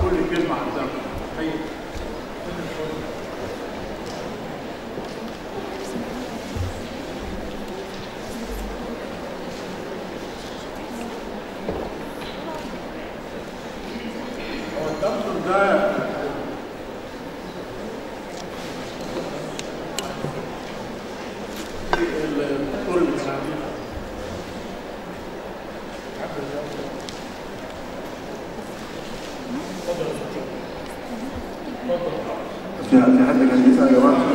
كل كلمه عن ذلك حقيقي هو الدكتور ده الدكتور اللي كان عندنا في في حد كان بيسال يا جماعه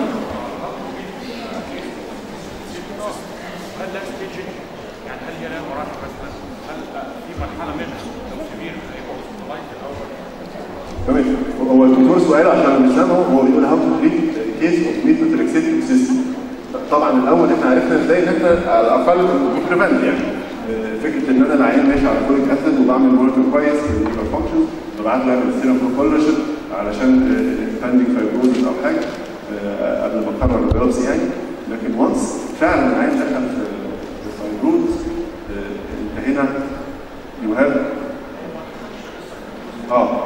هل لا ستيجنج يعني هل هي لها مراحل مثلا هل في مرحله منها لو كبير هيبقى هوسبيتالايز الاول تمام هو الدكتور سؤال عشان مش سامعه هو بيقول هاو تو تريت كيس اوف ميثوتريكسيت سيستم طبعا الاول احنا عرفنا ازاي ان احنا على الاقل بريفنت يعني آه، فكره ان انا العيان ماشي على فوليك اسيد وبعمل مونيتور كويس للليفر فانكشن ببعت له اعمل سيرم بروكولوجين علشان فاندنج فايبروزز او حاجه آه، قبل ما اقرر البيوبسي يعني لكن وانس فعلا العيان دخل في فايبروز انت هنا يو هاف اه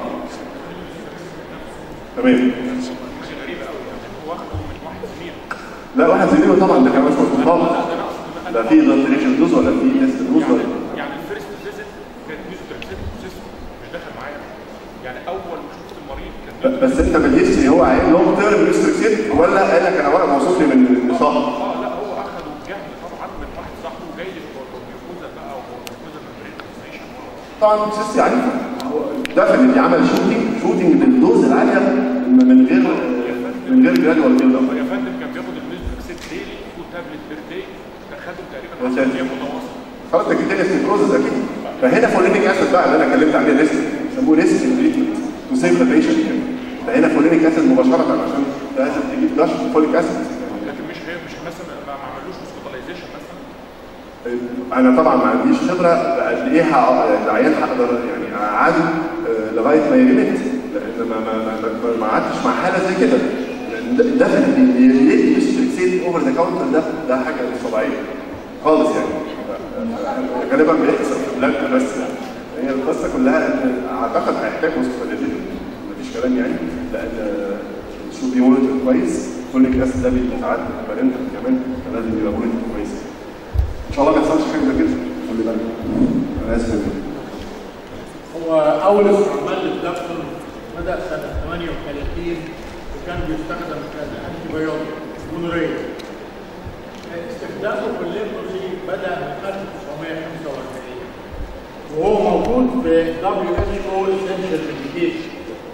تمام حاجه غريبه قوي يعني هو واخده من واحد زميله لا واحد زميله طبعا ده كان مش مظبوط خالص لا في دلتريشن دوز ولا في تيست دوز يعني ولا يعني الفيرست فيزيت كانت ميزوتريكسيت سيستم مش داخل معايا يعني اول ما شفت المريض كان ب- بس انت من الهيستوري هو عيان لونج تيرم ريستريكتد ولا قال لك انا واقع موصوف لي من صاحب اه لا هو اخده بجهل طبعا من واحد صاحبه جاي لي بيوكوزا بقى وبيوكوزا من بريد طبعا سيستي عنيفه هو دفن عمل شوتنج شوتنج بالدوز العاليه من غير من غير جرادوال بيلد اب يا فندم كان بياخد الميزوتريكسيت ديلي تو تابلت بير داي كان خده تقريبا يا 10 ساتر. ايام متواصل خلاص ده كده استيكروزز اكيد فهنا فولينيك اسيد بقى اللي انا اتكلمت عليه ريسك يسموه ريسك تريتمنت تو سيف ذا بيشنت ده هنا فولينيك اسيد مباشره عشان لازم تجيب داش فوليك اسيد لكن مش هي مش مثلا ما ما عملوش هوسبيتاليزيشن مثلا انا طبعا ما عنديش خبره قد ايه ه- العيان هقدر يعني اقعده آه، لغايه ما يرمت لان ما ما ما, ما, ما قعدتش مع حاله زي كده لان ده ده اللي يدي مش اوفر ذا كاونتر ده ده حاجه مش طبيعيه خالص يعني آه، غالبا بيحصل في بلاد بس هي القصه كلها ان اعتقد هيحتاج هوسبيتاليزيشن مفيش كلام يعني لان آه، شو بيمونيتور كويس فوليك اسيد ده بيبقى ساعات بارنتال كمان فلازم يبقى مونيتور كويس ان شاء الله ما يحصلش حاجه زي كده خلي بالك انا اسف هو اول استعمال للدكتور بدا سنه 38 وكان بيستخدم كانتي بايوتيك جونوريا استخدامه في الليبروسي بدا من 1945 وهو موجود في دبليو اتش او اسينشال ميديكيشن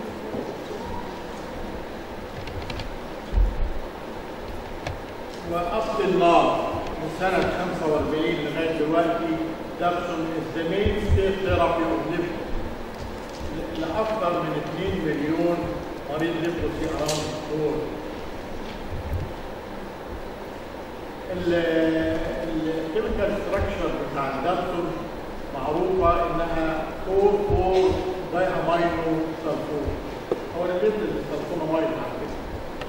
وقبل النار من سنة 45 لغاية دلوقتي دابسون is the mainstay therapy of leprosy لأكثر من 2 مليون مريض ليبروسي around the world. الكيميكال ستراكشر بتاع الدابسون معروفة إنها 4 4 دايامينو سلفون هو اللي بيدي السلفوناميد على فكرة.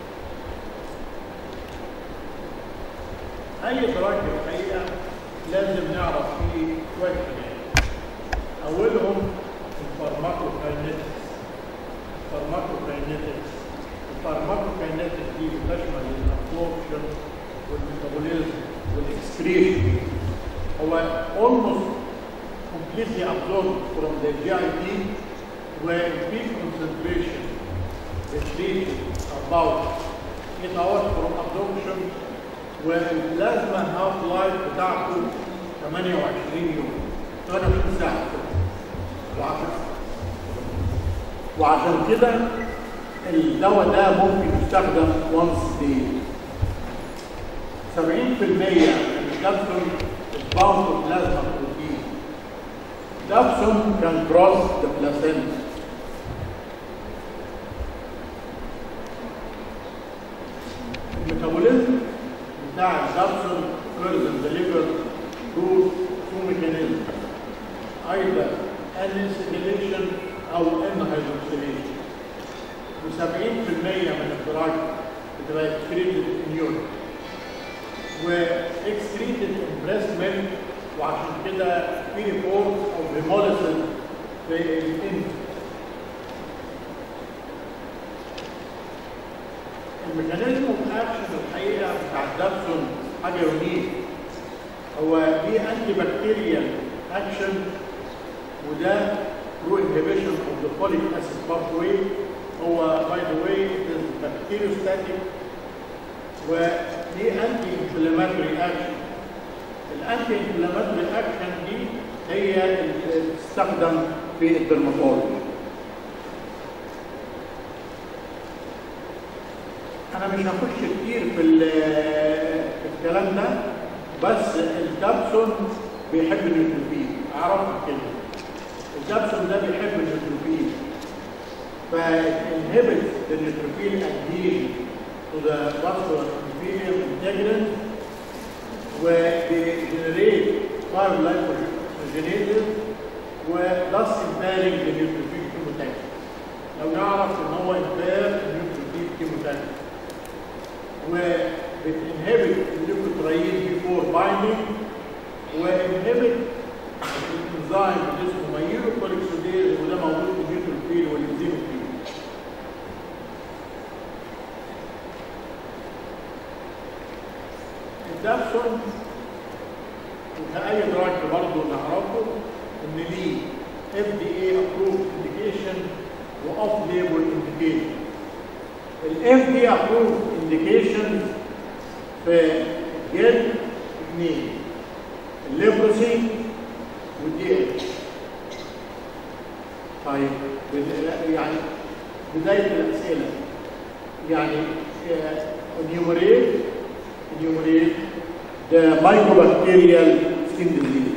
اي دراج في الحقيقه لازم نعرف فيه شويه حاجات اولهم الفارماكوكاينيتكس الفارماكوكاينيتكس الفارماكوكاينيتكس دي بتشمل الابسوربشن والميتابوليزم والاكسكريشن هو almost completely absorbed from the GIT where peak concentration is reached about 8 hours from absorption والبلازما هاف لايف بتاعته 28 يوم 28 ساعه وعشان وعشان كده الدواء ده ممكن يستخدم وانس دي 70% من الكبسول باوند بلازما بروتين دابسون كان كروس ذا بلاسينتا الميتابوليزم بتاع الدابسون occurs in the liver through two mechanisms either N-acetylation أو N-hydroxylation و70% من الدراج بتبقى excreted in urine واكسكريتد in breast milk وعشان كده في ريبورت of hemolysis في الانت الميكانيزم اوف اكشن الحقيقه بتاع الدابسون حاجه يونيك هو ليه انتي بكتيريال اكشن وده through inhibition of the folic acid pathway هو by the way it is bacteriostatic وليه انتي انفلاماتوري اكشن الانتي انفلاماتوري اكشن دي هي اللي بتستخدم في الدرماتولوجي انا مش هخش كتير في ال- في الكلام ده بس الكابسون بيحب النيوتروفيل اعرفها كده الكابسون ده بيحب النيوتروفيل فانهبت النيوتروفيل ادهيجن to the vascular epithelium integrin وبيجنريت five lipogenases وthus impairing the neutrophil chemotaxis لو نعرف ان هو impair النيوتروفيل chemotaxis وبتنهبت الليكوترايين بيفور بايندينج وانهبت الانزيم اللي اسمه مايلوكوليكسوديز وده موجود في النيوتروفيل والانزيموفيل الدابسون وكأي دراج برضه نعرفه ان ليه اف دي اي ابروف انديكيشن واوف ليبل انديكيشن الاف دي ابروف انديكيشن في جلد اثنين الليبروسي والدي اتش طيب بال- يعني بدايه الاسئله يعني انيومريت انيومريت ده مايكروبكتيريال سكين ديزيز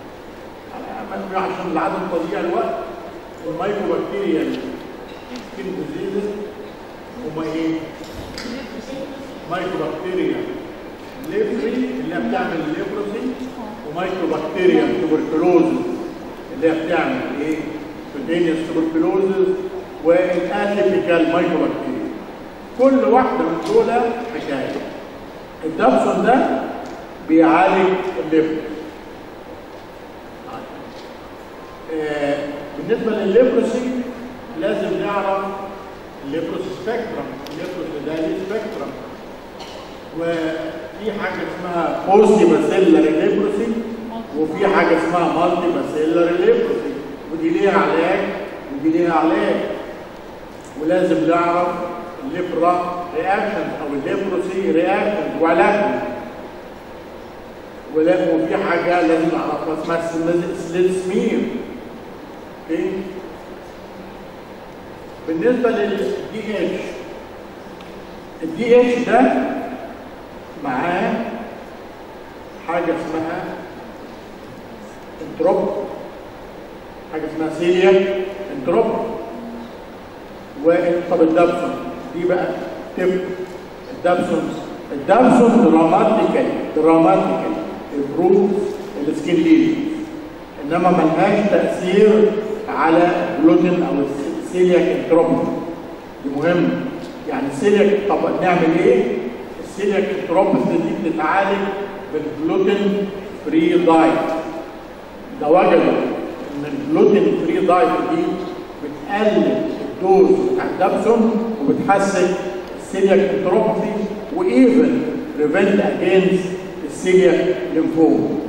عشان لعدم تضييع الوقت المايكروبكتيريال سكين ديزيز هما ايه؟ مايكروبكتيريا ليبري اللي هي بتعمل ليبروسي ومايكروبكتيريا توبركلوزز اللي هي بتعمل ايه؟ سبونتينيوس توبركلوزز والاتيبيكال مايكروبكتيريا كل واحده من دول حكايه الدابسون ده بيعالج الليبر آه، بالنسبه للليبروسي لازم نعرف الليبروس سبيكترم الليبروس ده ليه سبيكترم وفي حاجه اسمها بوستي باسيلر ليبروسي وفي حاجه اسمها مالتي باسيلر ليبروسي ودي ليها علاج ودي ليها علاج ولازم نعرف الليبرا رياكشن او الليبروسي رياكشن وعلاجهم ولا وفي حاجه لازم نعرفها اسمها سليل سمير اوكي بالنسبه للدي اتش الدي اتش ده معاه حاجه اسمها انتروب حاجه اسمها سيليا انتروب وطب الدابسون دي بقى تب الدابسون الدابسون دراماتيكال دراماتيكال امبروف السكين ليجنز انما ملهاش تاثير على الجلوتين او السيلياك انتروبي دي مهمه يعني السيلياك طب نعمل ايه؟ السيلياك انتروبي دي بتتعالج بالجلوتين فري دايت ده وجدوا ان الجلوتين فري دايت دي بتقلل الدوز بتاع الدابسون وبتحسن السيلياك انتروبي وايفن بريفنت اجينست السيلياك ليمفوم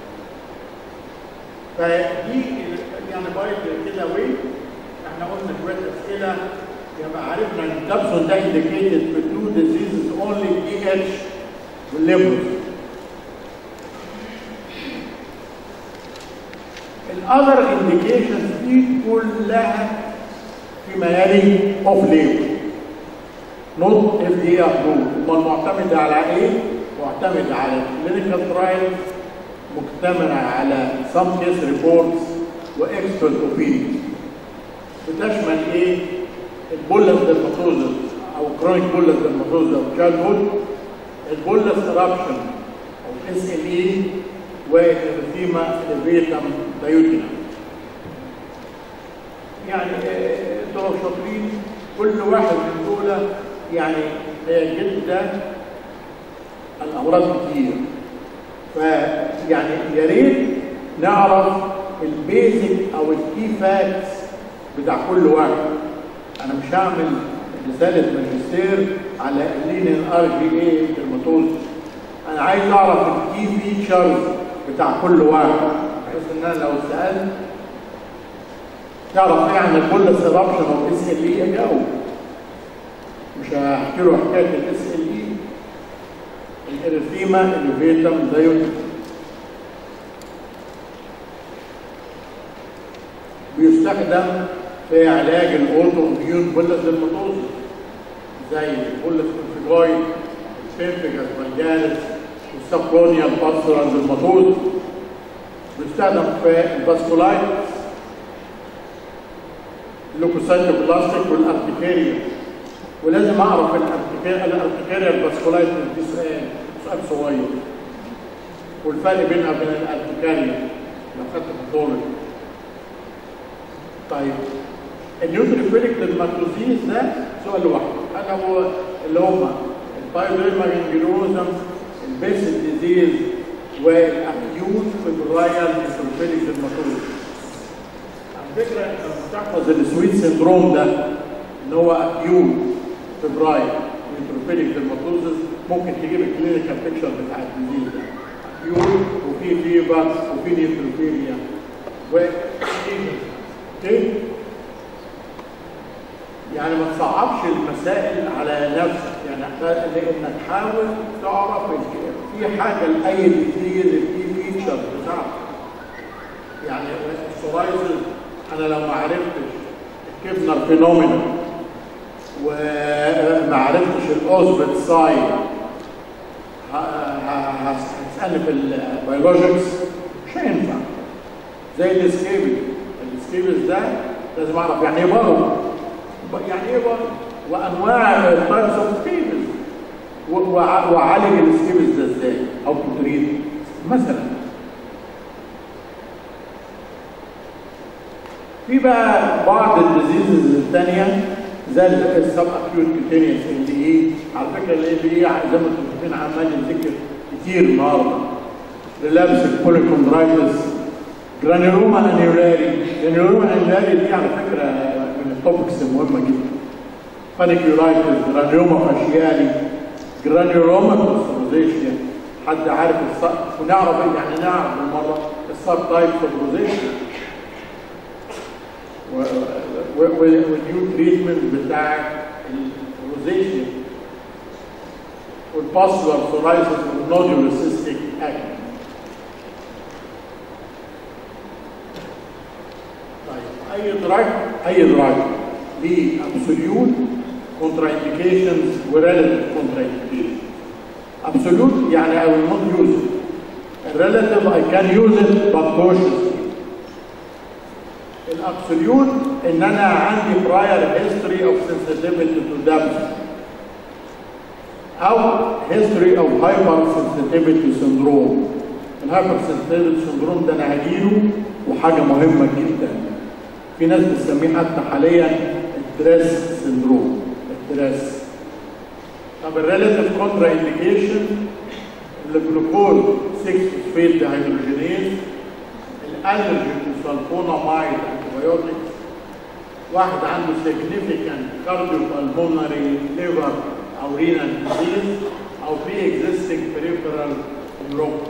فدي يعني بايت كده وي احنا قلنا شويه اسئله يبقى عرفنا ان الكبسول ده انديكيتد في تو ديزيزز اونلي دي اتش والليبروس الاذر انديكيشنز دي كلها فيما يلي اوف ليبل نوت اف دي ابروف امال معتمده على ايه؟ معتمده على كلينيكال ترايل مكتملة على some case reports واكسبرت اوبينيون بتشمل ايه؟ البولس ديرماتوزس او كرونيك بولس ديرماتوزس او تشايلد هود البولس eruption او اس ال اي والريثيما الفيتام دايوتينا يعني آه، انتوا لو شاطرين كل واحد من دول يعني هيجد ده الامراض كتير فيعني يا ريت نعرف البيزك او الكي فاكتس بتاع كل واحد انا مش هعمل رساله ماجستير على اللينين ار جي اي ديرماتوز انا عايز اعرف الكي فيتشرز بتاع كل واحد بحيث ان انا لو سالت تعرف ايه عن البولس ايرابشن او اس ال اي اجاوب مش هحكي له حكايه الاس ال اي الاريثيما الفيتم دايوتيك بيستخدم في علاج الاوتو اميون بولس ديرماتوز زي بولس كونفيجويد البيمفيجاس فالجالس والسبكونيا الباسترال ديرماتوز بيستخدم في الباسكولايتس اللوكوسايت بلاستيك والارتكاريا ولازم اعرف الارتكاريا الارتكاريا الباسكولايتس دي سؤال سؤال صغير والفرق بينها وبين الارتكاريا لو خدت الدور طيب النيوتريفيليك للماكروزيز ده سؤال لوحده انا هو اللي هم البايوديرما جنجلوزم البيس ديزيز والاكيوت فيبرايال نيوتريفيليك للماكروزيز على فكره انت لما تحفظ السويت سندروم ده ان هو اكيوت فيبرايل نيوتروفيليك ديرماتوزس ممكن تجيب الكلينيكال بيكتشر بتاع الديزيز ده اكيوت وفي فيبر وفي نيوتروفيليا و اوكي يعني ما تصعبش المسائل على نفسك يعني لانك حاول تعرف في حاجه لاي ديزيز في فيتشر بتاعته يعني السورايزز انا لو ما عرفتش الكبنر فينومينا وما عرفتش الاوزبت ساين هتسالني في البيولوجيكس مش هينفع زي الاسكيبل الاسكيبل ده لازم اعرف يعني ايه بارو يعني ايه بارو وانواع التايبس اوف سكيبل واعالج السكيبل ده ازاي او تريد مثلا في بقى بعض الديزيزز الثانيه زي السب اكيوت كوتينيوس اللي ايه على فكره اللي ايه زي ما انتم شايفين عمال يذكر كتير النهارده ريلابس البوليكوندرايتس جرانيروما انيولاري جرانيروما انيولاري دي على فكره من التوبكس المهمه جدا بانيكيولايتس جرانيروما فاشيالي جرانيروما بروزيشيا حد عارف الص... ونعرف يعني نعرف بالمره السب تايب بروزيشيا والنيو تريتمنت بتاع الروزيشن والباسولار سورايسيس والنوديولار سيستيك اكني طيب اي دراج اي دراج ليه ابسوليوت كونترا انديكيشنز وريلاتيف كونترا انديكيشنز ابسوليوت يعني I will not use it الريلاتيف I can use it but cautiously الابسوليوت ان انا عندي براير هيستوري اوف sensitivity تو دابس او هيستوري اوف هايبر sensitivity syndrome الهايبر sensitivity syndrome ده انا هجيله وحاجه مهمه جدا في ناس بتسميه حتى حاليا التراس سندروم التراس طب الريلاتيف كونترا انديكيشن الجلوكوز 6 فوسفيت دهيدروجينيز الالرجين سلفونامايد انتيبيوتكس واحد عنده significant cardiopulmonary liver او renal disease او pre-existing peripheral neuropathy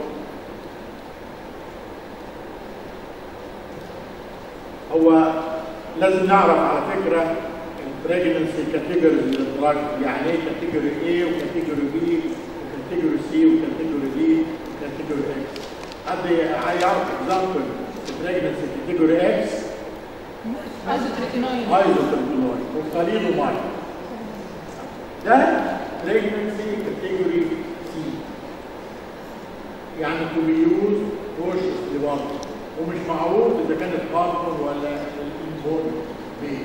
هو لازم نعرف على فكره البريجنسي كاتيجوريز للدراج يعني ايه كاتيجوري A وكاتيجوري B وكاتيجوري C وكاتيجوري D وكاتيجوري X حد هيعرف اكزامبل البريجنسي كاتيجوري X ايزوتريتينوين ايزوتريتينويد وقليل ميه ده بريجنسي كاتيجوري C يعني تو بي يوز كوشس برضه ومش معروف اذا كانت بارتنر ولا الانبورن بيه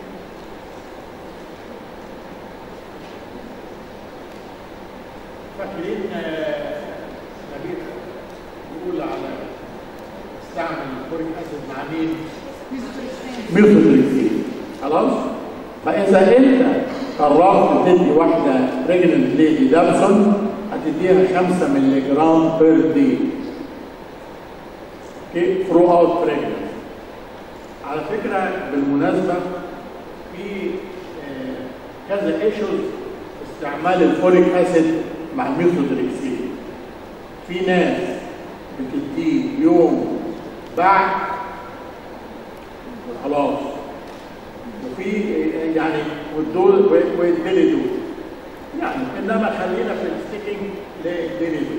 فاكرين آه، نبيل بيقول على استعمل الفوريك اسيد مع مين؟ ميثوتريكسين خلاص؟ فاذا انت قررت تدي واحده بريجننت ليدي دابسون هتديها 5 مللي جرام بير دي اوكي ثرو اوت بريجننت على فكره بالمناسبه في كذا ايشوز استعمال الفوليك اسيد مع الميثودريكسين في ناس بتديه يوم بعد خلاص وفي يعني والدول ويديلي دول يعني انما خلينا في الستيكينج للديلي دول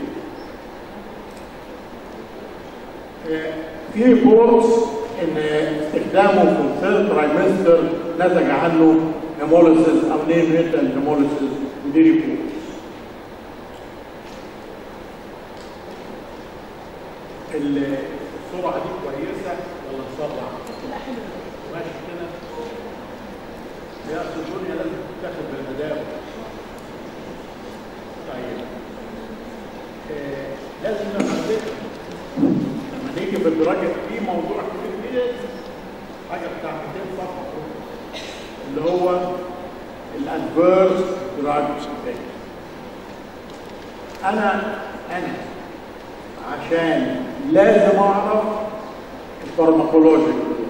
آه، في ريبورتس ان استخدامه في الثيرد ترايمستر نتج عنه هيموليسيس او نيم ريتال هيموليسيس ودي ريبورتس السرعه دي كويسه ولا نسرع؟ ماشي كده هي اصل الدنيا لازم تتاخد بالمداوم طيب آه لازم نحددها لما نيجي بالدرجه في موضوع كبير جدا حاجه بتاع 200 صفحه اللي هو الادفيرس دراج انا انا عشان لازم اعرف الفارماكولوجي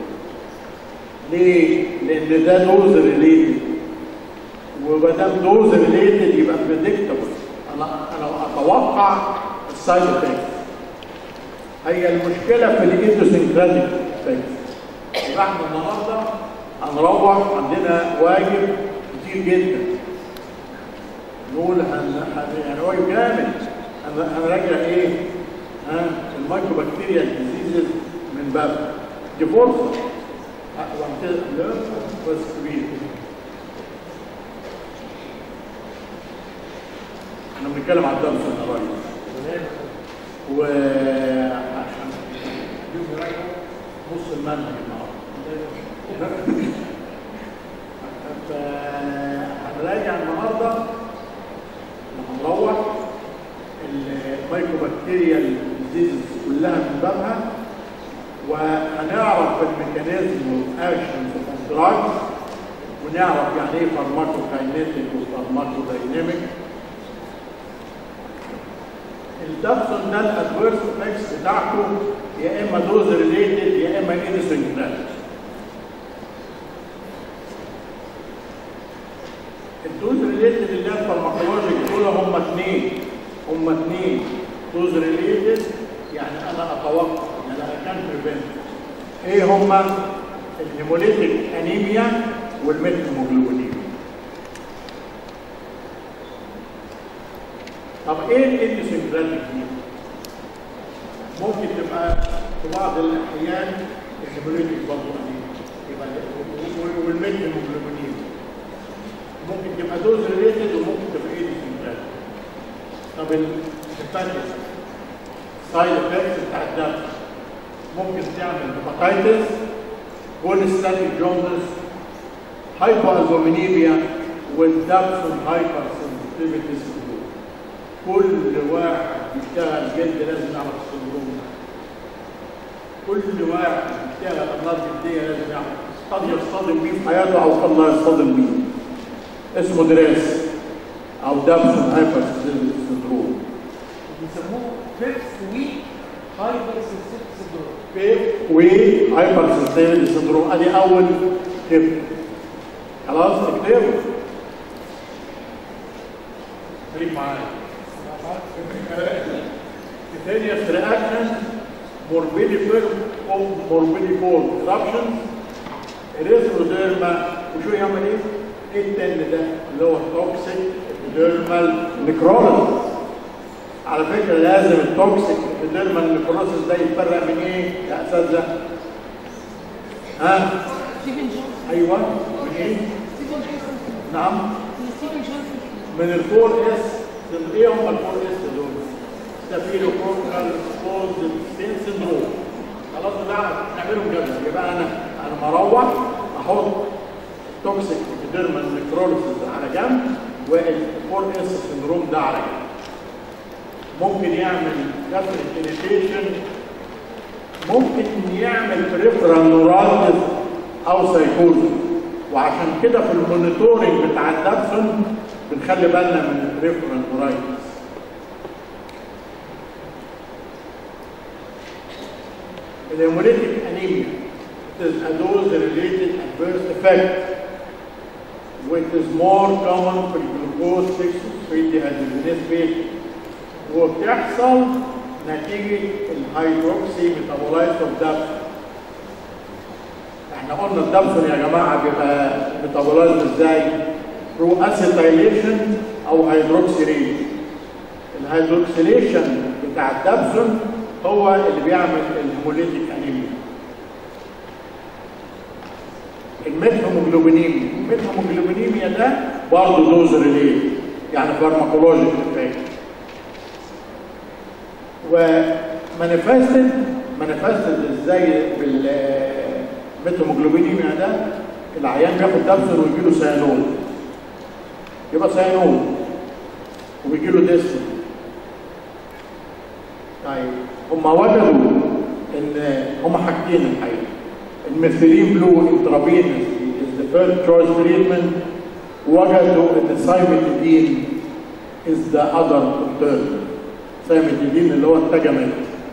ليه؟ لان ده دوز ريليتد وما دام دوز ريليتد يبقى بريدكتبل انا انا اتوقع السايد افكت هي المشكله في الايدوسنكراتيك افكت يبقى احنا النهارده هنروح عندنا واجب كتير جدا نقول هن هن- يعني واجب جامد هن- هنراجع ايه؟ ها المايكروبكتيريا ديزيزز من باب دي فرصه وبعد كده لا بس كبير احنا بنتكلم على الدرس النهارده وعشان اليوم يراجعوا نص المنهج النهارده فهنراجع النهارده لما نروح المايكروبكتيريا ديزيز كلها من بابها وهنعرف الميكانيزم والاكشنز اوف دراجز ونعرف يعني ايه فارماكوكاينيتيك وفارماكودايناميك الدبسون ده الادفيرس افكتس بتاعته يا اما دوز ريليتد يا اما انسنكراتيك الدوز ريليتد اللي هي الفارماكولوجيك دول هم اثنين هم اثنين دوز ريليتد يعني انا اتوقع ان انا كان بريفنت ايه هم الهيموليتيك انيميا والميثيموجلوبينيميا طب ايه الانسنكراتيك دي؟ ممكن تبقى في بعض الاحيان الهيموليتيك برضه انيميا يبقى والميثيموجلوبينيميا ممكن تبقى دوز ريليتد وممكن تبقى ايه ديسنكراتيك طب الهيباتيك سايد افكتس بتاع الدم ممكن تعمل هيباتيتس كوليستاتيك جوندس هايبوازومينيميا والدابسون هايبر سنسيتيفيتي سندروم كل واحد بيشتغل جلد لازم يعرف السندروم ده كل واحد بيشتغل امراض جلديه لازم يعرف قد يصطدم بيه في حياته او قد لا يصطدم بيه اسمه دريس او دابسون هايبر سندروم بيسموه فيكس ويك هايبر سنسيتيف سندروم بيب وهايبر سنسيتيفيتي سندروم ادي اول تip خلاص اكتبه خليك معايا cutaneous reaction morbidiform morbidiform eruptions erythroderma وشو يعمل ايه؟ ايه التاني ده اللي هو توكسيك ابيديرمال نيكروليسيس على فكره لازم التوكسيك ابيديرمال نيكروليسيس ده يتفرق من ايه يا اساتذه؟ ها؟ ستيفن جونسون ايوه من ايه؟ ستيفن جونسون نعم ستيفن جونسون من الفور اس ايه هم الفور اس دول؟ ستافيلو كوكال سبوز ستين سندروم خلاص بقى نعملهم جدول يبقى انا انا مروح احط توكسيك ابيديرمال نيكروليسيس على جنب والفور اس سندروم ده على جنب ممكن يعمل كسر الانيتيشن ممكن يعمل بريفرال نورالجيس او سايكوزس وعشان كده في المونيتورنج بتاع الدبسون بنخلي بالنا من البريفرال نورالجيس الهيموليتيك انيميا is a dose related adverse effect which is more common في الجلوكوز 6 phosphate dehydrogenase patient وبتحصل نتيجة الهيدروكسي ميتابولايت اوف دابسون احنا قلنا الدابسون يا جماعة بيبقى ميتابولايت ازاي؟ through acetylation او هيدروكسيليشن الهيدروكسيليشن بتاع الدابسون هو اللي بيعمل الهيموليتيك انيميا الميثوموجلوبينيميا الميثوموجلوبينيميا ده برضه دوز ريليت يعني فارماكولوجيك افكت ومانيفستد مانيفستد ازاي بالميثوموجلوبينيميا ده العيان بياخد دابسون ويجي له سيانول يبقى سيانول وبيجي له ديسن طيب هم وجدوا ان هم حاجتين الحقيقه الميثيلين بلو انترافينس is the first choice treatment وجدوا ان السايمتيدين is the other alternative سايمتيدين اللي هو التجمل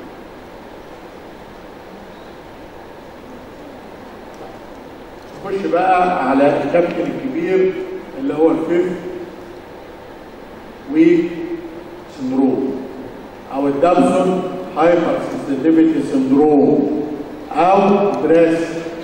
نخش بقى على الكابتن الكبير اللي هو الفيف ويك سندروم او الدابسون هايبر سنسيتيفيتي سندروم او بريس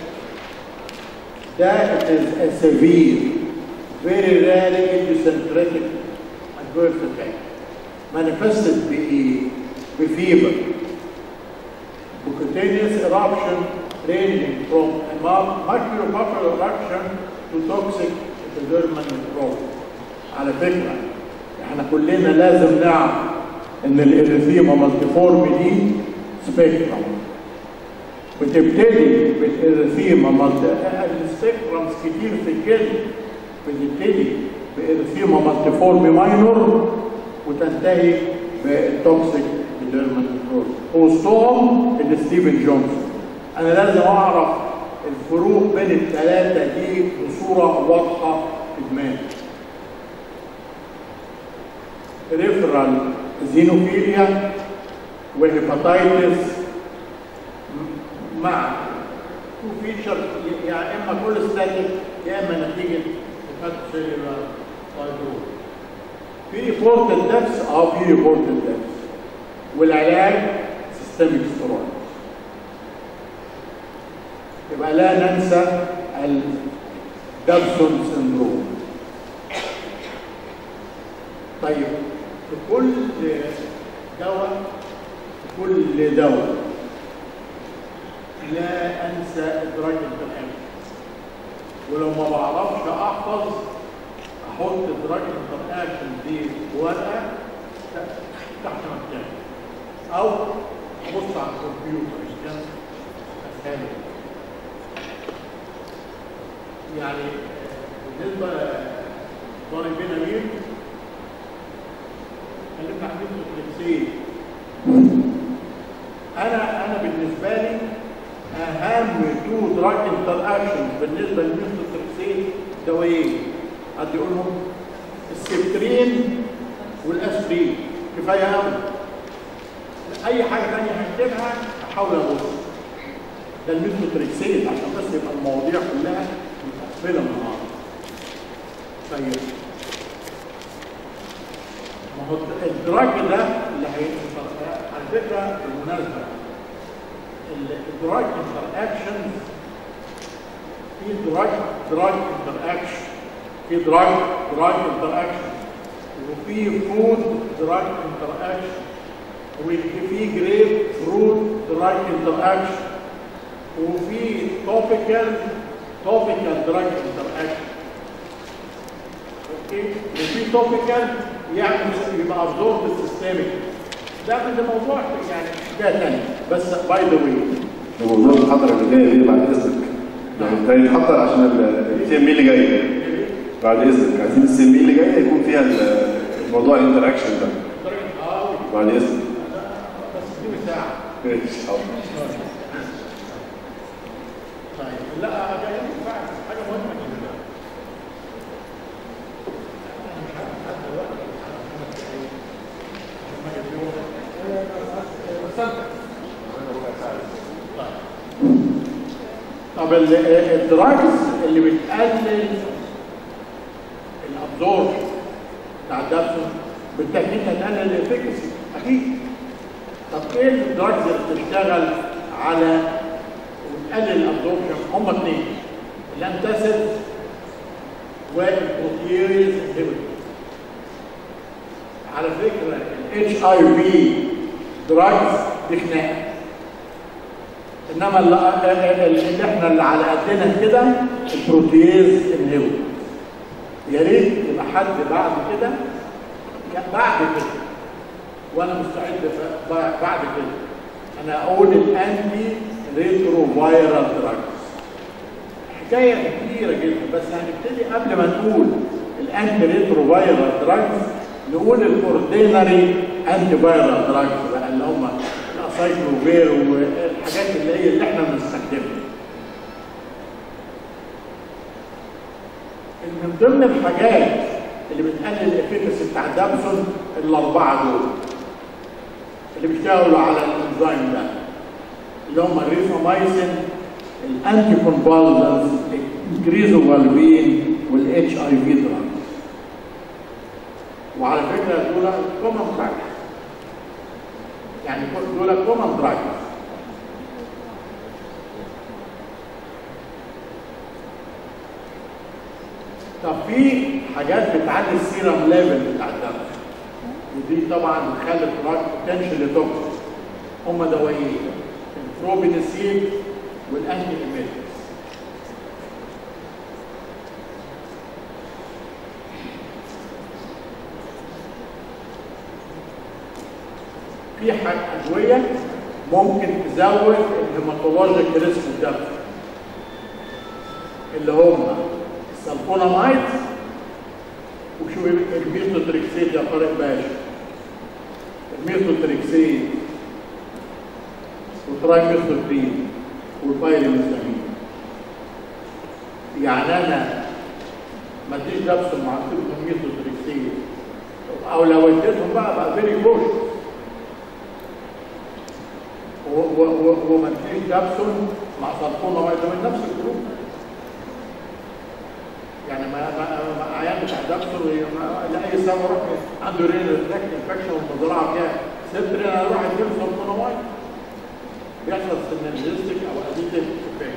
ده it is a severe very rarely idiosyncratic adverse effect manifested بإيه؟ بفيبر cutaneous eruption ranging from a microbuccal eruption to toxic epidermal necrosis. على فكرة احنا كلنا لازم نعرف ان الاريثيما مالتيفورم دي سبيكترم بتبتدي بالاريثيما مالتي السبيكترمز كتير في الجلد بتبتدي باريثيما مالتيفورم ماينور وتنتهي بالتوكسيك ايبيديرمال نيكروز وسطهم الستيفن جونسون انا لازم اعرف الفروق بين الثلاثه دي بصوره واضحه في دماغي ريفرال زينوفيليا وهيباتايتس مع تو فيتشر يا اما كوليستاتيك يا اما نتيجه هيباتوسيلولار فايبروز في ريبورتد ديثس اه في ريبورتد ديثس والعلاج سيستميك سترويد يبقى لا ننسى الدابسون سندروم طيب في كل دواء في كل دواء لا انسى ادراك التحكم ولو ما بعرفش احفظ احط ادراك التحكم دي ورقه تحت مكتبي او ابص على الكمبيوتر عشان اسهل يعني بالنسبه لطالبين مين اتكلمنا عن الميثوتريكسين انا انا بالنسبه لي اهم تو دراج انتر اكشن بالنسبه للميثوتريكسين دوايين حد يقولهم السبترين والاسبرين كفايه قوي اي حاجه ثانيه هكتبها احاول ابص ده الميثوتريكسين عشان بس يبقى المواضيع كلها متقفله مع بعض طيب ما هو الدراج ده اللي هي على فكره بالمناسبه الدراج انتر اكشن في دراج دراج انتر اكشن في دراج دراج انتر اكشن وفي فود دراج انتر اكشن وفي جريب فروت دراج انتر اكشن وفي توبيكال توبيكال دراج انتر اكشن اوكي وفي توبيكال يعني يبقى ابزورب سيستميك ده ده موضوع يعني حكايه ثانيه بس باي ذا واي موضوع المحاضره اللي جايه دي بعد اذنك يعني انت هيتحضر عشان السي ام اللي جاي بعد اذنك عايزين السي ام اللي جايه يكون فيها الموضوع الانتراكشن ده درجه اه بعد اذنك بس اديني ساعه ماشي حاضر طيب لا جاي فعلا حاجه مهمه جدا طب ال- الدراجز اللي بتقلل الابزوربشن بتاع الدابسون بالتاكيد هتقلل الافكسي اكيد طب ايه الدراجز اللي بتشتغل على وتقلل الابزوربشن هم اثنين الانتاسيد والبروتيز انهبيتور على فكره الاتش اي في دراجز دي خناقه انما اللي, اللي احنا اللي على قدنا كده البروتيز انهبيتور يا ريت يبقى حد بعد كده لا بعد كده وانا مستعد ف- ب- بعد كده انا اقول الانتي ريترو فايرال دراجز حكايه كبيره جدا بس هنبتدي قبل ما نقول الانتي ريترو فايرال دراجز نقول الاوردينري انتي فايرال دراجز بقى اللي هم الاسايكلوفير والحاجات اللي هي اللي احنا بنستخدمها من ضمن الحاجات اللي بتقلل الافكاسي بتاع الدابسون الاربعه دول اللي بيشتغلوا على الانزيم ده اللي هم الريفامايسين الانتي كونفالسنس الجريزوفالفين والاتش اي في دراجز وعلى فكره دول كومن دراجز يعني دول كومن دراجز طب في حاجات بتعلي السيرم ليفل بتاع الدم ودي طبعا بتخلي الدراج بوتنشال توكسيك هم دوايين البروبينسين والانتي ايميتكس في حاجة أدوية ممكن تزود الهيماتولوجيك ريسك الدم اللي هم السلفونامايد وشو الميثوتريكسيد يا طارق باشا الميثوتريكسيد والترايميثوترين والبايريميثامين يعني انا ما اديش نفس المعطيل من الميثوتريكسيد او لو اديتهم بقى بقى فيري كوش وما اديش دابسون مع سلفونامايد من نفس الجروب يعني ما ما ما عيان بتاع دكتور لاي سبب يروح عنده رينال تراكت انفكشن والمزرعه فيها سبترين انا اروح اديله سلفونامايد بيحصل سينرجستيك او اديتيف افكت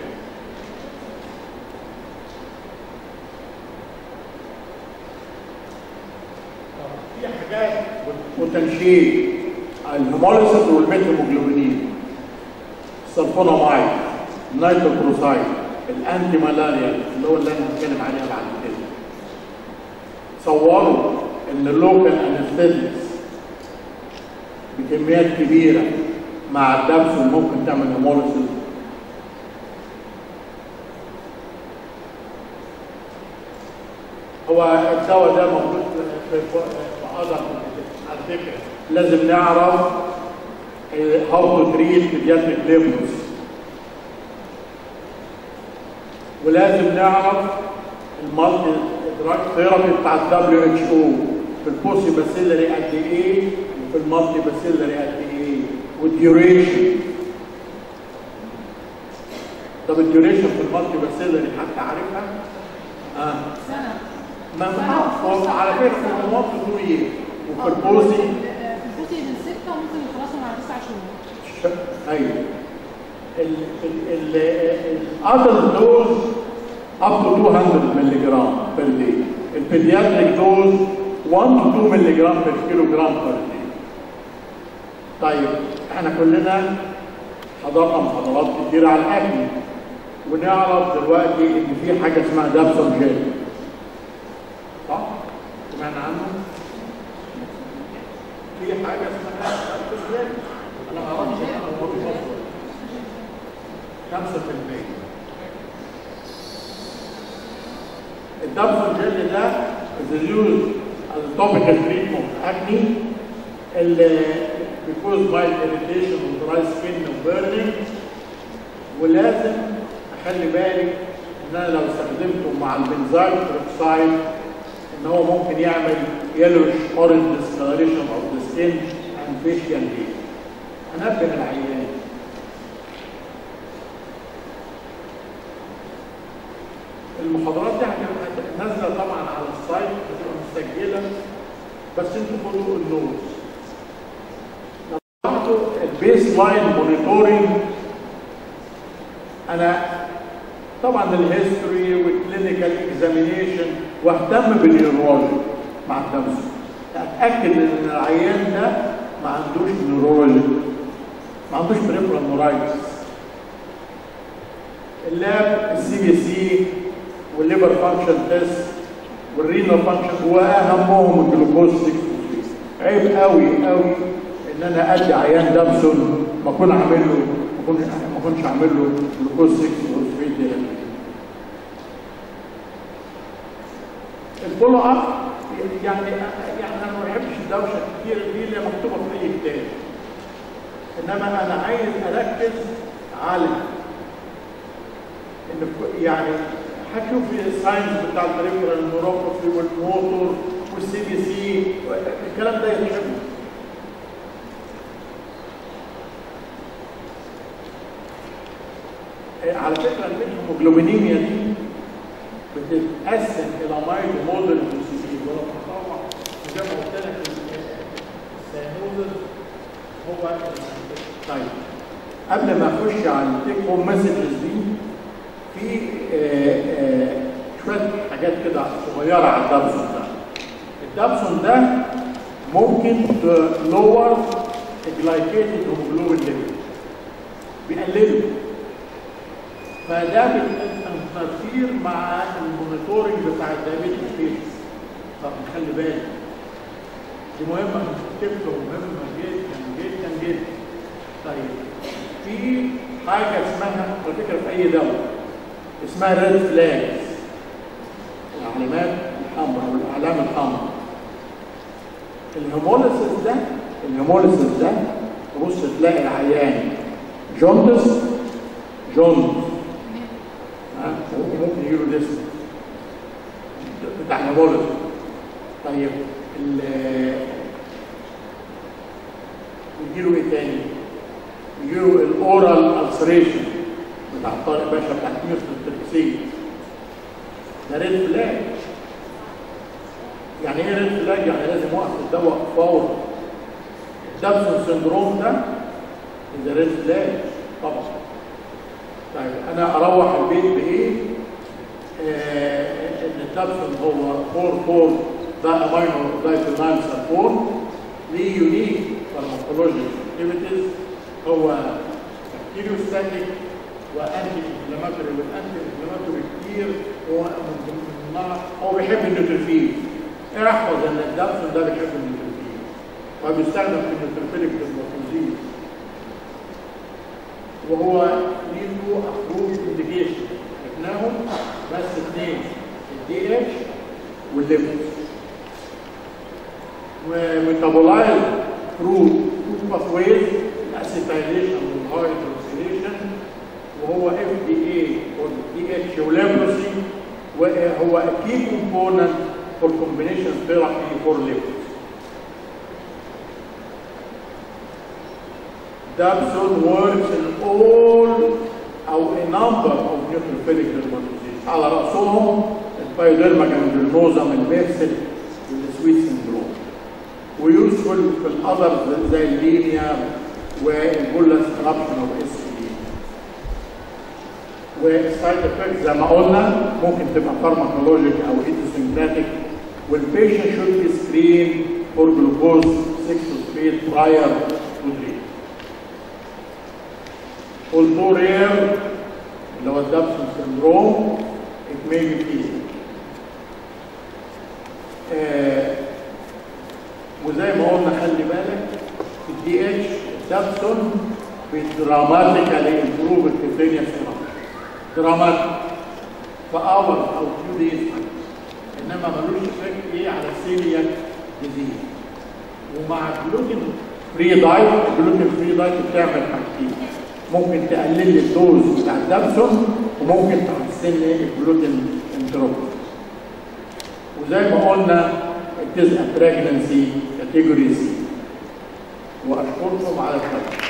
في حاجات وتنشيط الهيموليسيس والميثيموجلوبينين السلفونامايد النيتروكروسايد الانتي مالاريا اللي هو اللي انا هتكلم عليها بعد كده صوروا ان اللوكال انستيزيس بكميات كبيره مع الدبس ممكن تعمل هيموليسيس هو الدواء ده موجود في في اذر على فكره لازم نعرف هاو تو تريت بيدياتريك ليبروس ولازم نعرف المالتي دراج ثيرابي بتاع الدبليو اتش او في البوسي باسيلري قد ايه وفي المالتي باسيلري قد ايه والديوريشن طب الديوريشن في المالتي باسيلري حتى عارفها؟ اه سنة ما ما على فكره في المواد تو يير وفي البوسي البوسي من ستة وممكن يخلصوا مع تسع شهور ايوه الادلت دوز up to 200 مللي جرام بير داي البيدياتريك دوز 1 to 2 مللي جرام بير كيلو جرام بير داي طيب احنا كلنا حضرنا محاضرات كتير على الاكل ونعرف دلوقتي ان في حاجه اسمها دابسون جيل صح؟ سمعنا عنه؟ في حاجه اسمها دابسون جيل انا ما اعرفش انا ما خمسة في المية الدبسون جل ده is used as a topical treatment of acne اللي because mild irritation و dry skin و burning ولازم اخلي بالي ان انا لو استخدمته مع البنزايل بروكسايد ان هو ممكن يعمل yellowish orange discoloration of the skin and facial hair انبه العيان المحاضرات دي هتبقى نازله طبعا على السايت هتبقى متسجله بس انتوا خدوا النوتس برضه البيس لاين مونيتورنج انا طبعا الهيستوري والكلينيكال اكزامينيشن واهتم بالنيورولوجي مع الدمس اتاكد ان العيان ده ما عندوش نيورولوجي ما عندوش بريفرال نورايتس اللاب السي بي سي والليبر فانكشن تيست والرينال فانكشن واهمهم الجلوكوز 6 عيب قوي قوي ان انا ادي عيان دابسون ما اكون عامل له ما اكونش ما اكونش عامل له جلوكوز 6 فوسفيت الفولو اب يعني يعني انا ما بحبش الدوشه كتير دي اللي مكتوبه في اي كتاب انما انا عايز اركز على ان ك- يعني هتشوف الساينس بتاع البريفرال نيوروباثي والموتور والسي بي سي الكلام ده يتحب على فكره الهيموجلوبينيميا دي بتتقسم الى مايل موديل وسي ولما طبعا زي ما قلت لك السينوزس هو طيب قبل ما اخش على التيك هوم مسجز دي في آه، آه، شويه حاجات كده صغيره على الدابسون ده الدابسون ده ممكن تلور الجلايكيتد هيموجلوبين ليفل بيقلله فده بيتنفير مع المونيتورنج بتاع الدايابيتس بيشنس طب خلي بالك دي مهمه تفتكروا مهمه جدا جدا جدا طيب في حاجه اسمها على فكره في اي دوله اسمها ريد فلاجز العلامات الحمراء او الاعلام الحمراء الهيموليسيس ده الهيموليسيس ده تبص تلاقي العيان جوندس جوندس ها ممكن يجيله ديسك بتاع الهيموليسيس طيب ال- يجيله ايه تاني؟ يجيله الاورال السريشن بتاع طارق باشا بتاع كيمياء التركسيه ده ريد فلاج يعني ايه ريد فلاج؟ يعني لازم وقت الدواء فورا الدابسون سندروم ده ده ريد فلاج طبعا طيب انا اروح البيت بايه؟ آه ان الدابسون هو 4 4 ده امينو دايفينايل سلفون ليه يونيك فارماكولوجيك اكتيفيتيز هو كيلوستاتيك وانتي انفلاماتوري والانتي انفلاماتوري كتير هو من ضمنها هو بيحب النيوتروفيل احفظ ان الدابسون ده بيحب النيوتروفيل وبيستخدم في النيوتروفيليك ديزموكوزيز وهو ليه تو ابروف انديكيشن شفناهم بس اثنين الدي اتش والليبس وميتابولايز ثرو تو باثويز الاسيتايليشن والهايدروسيليشن وهو اف دي اي فور دي اتش وليبروسي وهو كي كومبوننت فور كومبينيشن ثيرابي فور ليبس Dabson works in all أو a number of neutrophilic dermatosis على رأسهم البايوديرما جانجلوزا الميرسل والسويت سندروم ويوسفل في الأذر زي اللينيا والبولاس كرابشن أو اس دي والسايد افكت زي ما قلنا ممكن تبقى فارماكولوجيك أو ايدوسينكراتيك والبيشنت should be screened for glucose 6 phosphate prior to treatment. although rare اللي هو الدابسون سندروم it may be easy. آه وزي ما قلنا خلي بالك الدي اتش الدابسون بدراماتيكالي امبروف الكتينيا دراماتيك في اور او فيو دايز انما ملوش افكت ايه على السيلياك ديزيز ومع الجلوتين فري دايت الجلوتين فري دايت بتعمل حاجتين ممكن تقلل لي الدوز بتاع الدابسون وممكن تحسن لي الجلوتين انتروب وزي ما قلنا it is a pregnancy category C واشكركم على الخير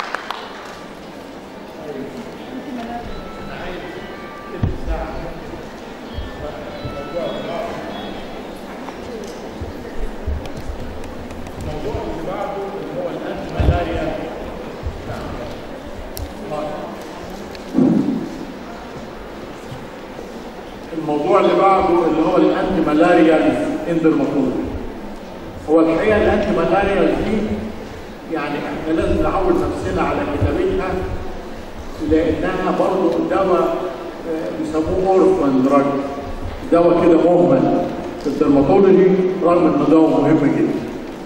أنا عايز تلت ساعة الموضوع اللي بعده اللي هو الانتي مالاريا اندرماتولوجي هو الحقيقه الانتي مالاريا دي يعني احنا لازم نعود نفسنا على كتابتها لانها برضه دواء آه، بيسموه اورفان دراج دواء كده مهمل في الدرماتولوجي رغم انه دواء مهم جدا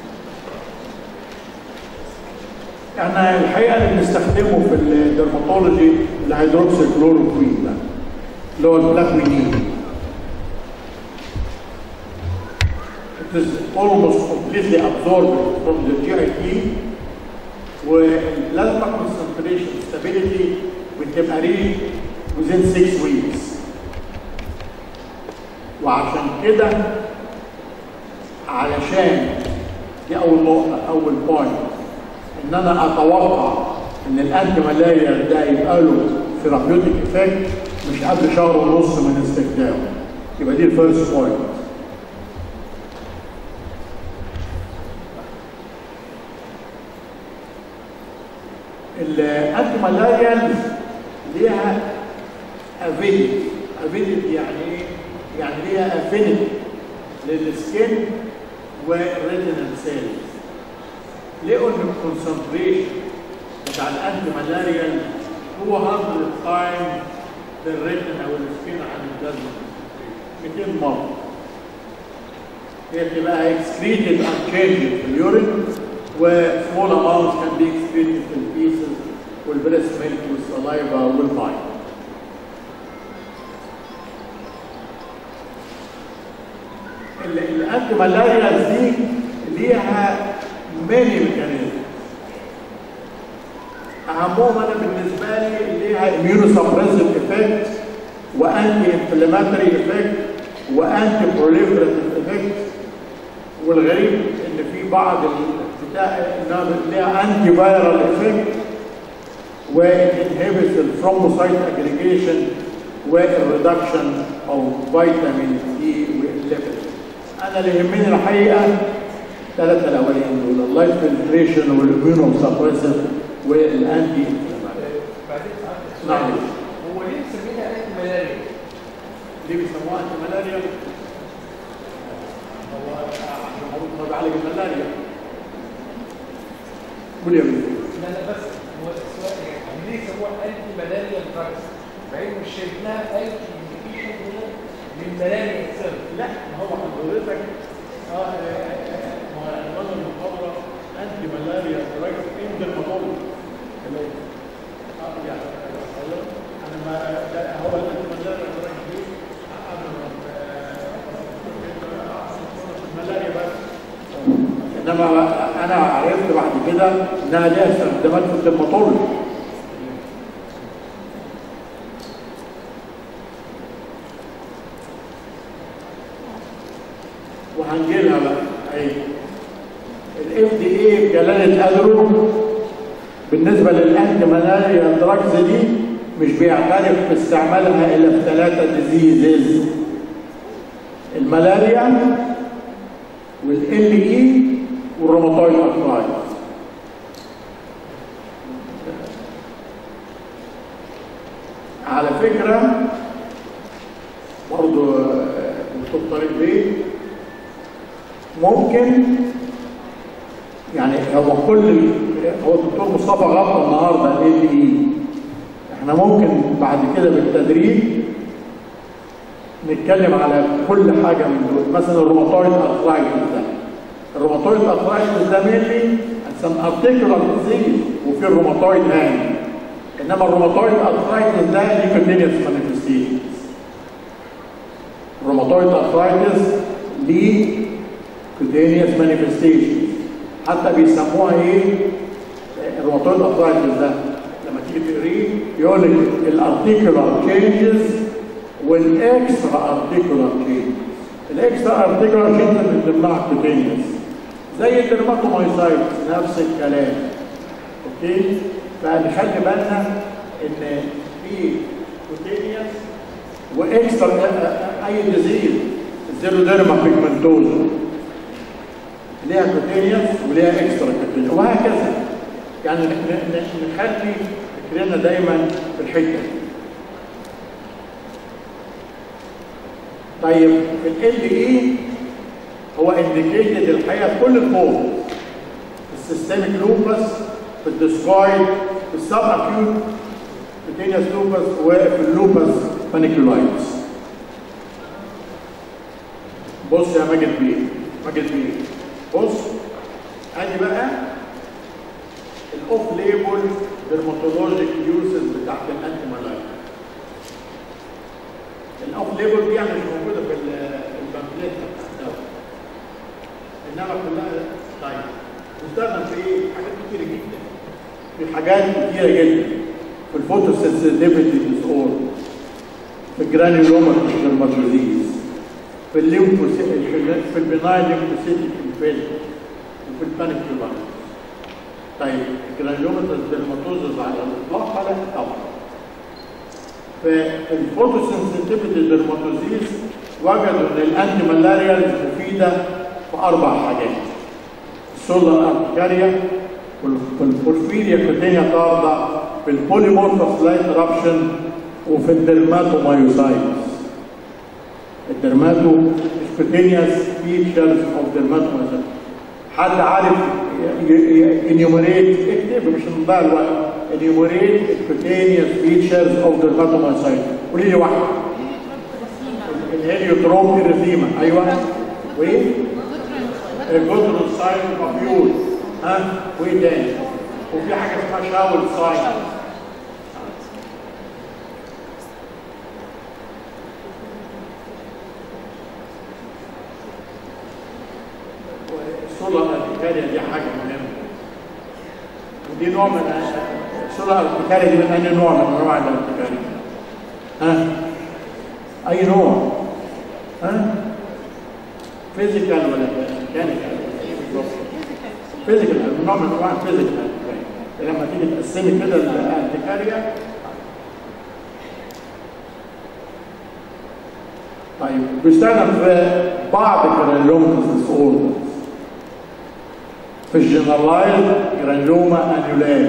احنا الحقيقه اللي بنستخدمه في الدرماتولوجي الهيدروكسي كلوروكوين ده اللي هو البلاكوينين It is almost completely absorbed from the GIT والبلازما concentration stability بتبقى ريد within 6 weeks وعشان كده علشان دي اول نقطه اول بوينت ان انا اتوقع ان الانتي مالاريا ده يبقى له ثيرابيوتيك افكت مش قبل شهر ونص من استخدامه يبقى دي الفيرست بوينت الانتي مالاريا ليها افيديتي افيديتي يعني ايه؟ يعني ليها افينيتي للسكين والريتينال سيلز لقوا ان الكونسنتريشن بتاع الانتي مالاريا هو 100 تايم للريتنا او السكين عن البلازما 200 مره هي بتبقى excreted unchanged في اليورين وسمول amounts can be excreted في البيسز والبريست ميلك والسلايفا والباين الانتي مالاريا دي ليها ماني ميكانيزم اهمهم انا بالنسبه لي ليها اميونو سبريسيف افكت وانتي انفلاماتوري افكت وانتي بروليفريتيف افكت والغريب ان في بعض بتاع انها ليها انتي فايرال افكت وانهبت الثرومبوسايت اجريجيشن والريدكشن او فيتامين دي والليبيد انا اللي يهمني الحقيقه ثلاثه الاولين دول اللايف فلتريشن والاميونو سبريسيف والانتي بعدين ساعات نعم. هو ليه مسمينها انتي ملاريا؟ ليه بيسموها انتي ملاريا؟ هو عشان هو بيعالج الملاريا قول يا بنتي لا لا بس هو السؤال يعني ليه سموها انتي ملاريا دراجز؟ مع انه مش شايف لها اي انديكيشن هنا للملاريا اتسيلف لا ما هو حضرتك اه آه، آه، ما هو عنوان المحاضره انتي ملاريا دراج ان درماتولوجي اه يعني أيوة. انا ما ده هو الانتي ملاريا دراج دي قبل ما آه، الملاريا بس انما انا عرفت بعد كده انها ليها استخدامات في الدرماتولوجي وهنجي لها بقى اهي الاف دي اي بجلاله قدره بالنسبه للانتي ملاريا دراجز دي مش بيعترف باستعمالها الا في ثلاثه ديزيزز الملاريا والال اي والروماتويد ارثرايتس على فكره برضه آه، دكتور طارق بيه ممكن يعني هو كل ال- هو الدكتور مصطفى غطى النهارده الاي دي اي احنا ممكن بعد كده بالتدريج نتكلم على كل حاجه من دول مثلا الروماتويد ارثرايتس ده الروماتويد ارثرايتس ده مينلي سم ارتيكولار ديزيز وفي الروماتويد هانج انما الروماتويد ارثرايتس ده ليه كونتينيوس مانيفستيشنز الروماتويد ارثرايتس ليه كوتينيوس مانيفستيشن حتى بيسموها ايه الروماتويد ارثرايتس ده لما تيجي تقريه يقول لك الارتيكولار تشينجز والاكسترا ارتيكولار تشينجز الاكسترا ارتيكولار تشينجز من ضمنها كوتينيوس زي الدرماتومايسايتس نفس الكلام اوكي فنخلي بالنا ان في كوتينيوس واكسترا اي ديزيز الزيروديرما بيجمنتوزا ليها كوتينيوس وليها اكسترا كوتينيوس وهكذا يعني ن- ن- نخلي فكرنا دايما في الحته دي طيب ال اي هو انديكيتد الحقيقه في كل الفوق السيستميك لوبس في الديسكويد في السب اكيوت كوتينيوس لوبس وفي اللوبس بانيكولايتس بص يا ماجد بيه ماجد بيه بص ادي بقى الاوف ليبل ديرماتولوجيك يوزز بتاعت الانتي مالايك الاوف ليبل دي يعني مش موجوده في ال- البامفليت بتاع الدواء انما كلها طيب تستخدم في ايه؟ حاجات كتيره جدا في حاجات كتيره جدا في الفوتوسنسيتيفيتي ديس اوردر في الجرانيولوما ديرماتوليز في الليمفوسيت في البنايل ليمفوسيتيك انفيلم وفي البانيكيولايتس طيب الجرانيولوما ديرماتوزز على الاطلاق لا طبعا في الفوتوسنسيتيفيتي ديرماتوزيز وجدوا ان الانتي مالاريال مفيده في اربع حاجات السولار ارتكاريا والبورفيريا كوتينيا طارده في البوليمورفوس لايت رابشن وفي الدرماتومايوسايتس الدرماتو سبوتينيوس فيتشرز اوف درماتومايوسايتس حد عارف انيومريت اكتب مش نضيع الوقت انيومريت سبوتينيوس فيتشرز اوف درماتومايوسايتس قولي لي واحده الهيليوتروب اريثيما ايوه وايه؟ الجدر ساين مفيول ها وايه تاني؟ وفي حاجه اسمها شاول ساين السولار ارتكاريا دي حاجه مهمه ودي نوع من السولار ارتكاريا دي من اي نوع من انواع الارتكاريا ها اي نوع ها فيزيكال ولا ميكانيكال فيزيكال نوع من انواع الفيزيكال لما تيجي تقسمي كده الارتكاريا طيب بيستخدم في بعض الجرانيولوماتس ديس اوردرز في الجنرالايز جرانيوما انيولاري